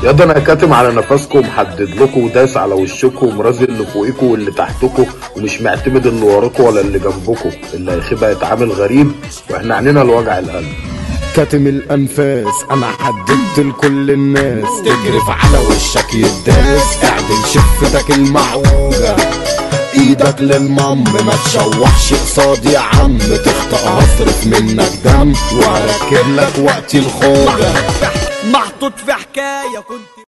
يا ده انا كاتم على نفسكم محدد لكم وداس على وشكم ومرازي اللي فوقكم واللي تحتكم ومش معتمد اللي وراكم ولا اللي جنبكم اللي هيخيب هيتعامل غريب واحنا عنينا لوجع القلب كاتم الانفاس انا حددت لكل الناس تجرف على وشك يداس اعدل شفتك المعوجة ايدك للمم ما تشوحش قصادي يا عم تخطأ هصرف منك دم وهركب لك وقتي الخوجة محطوط في حكاية كنت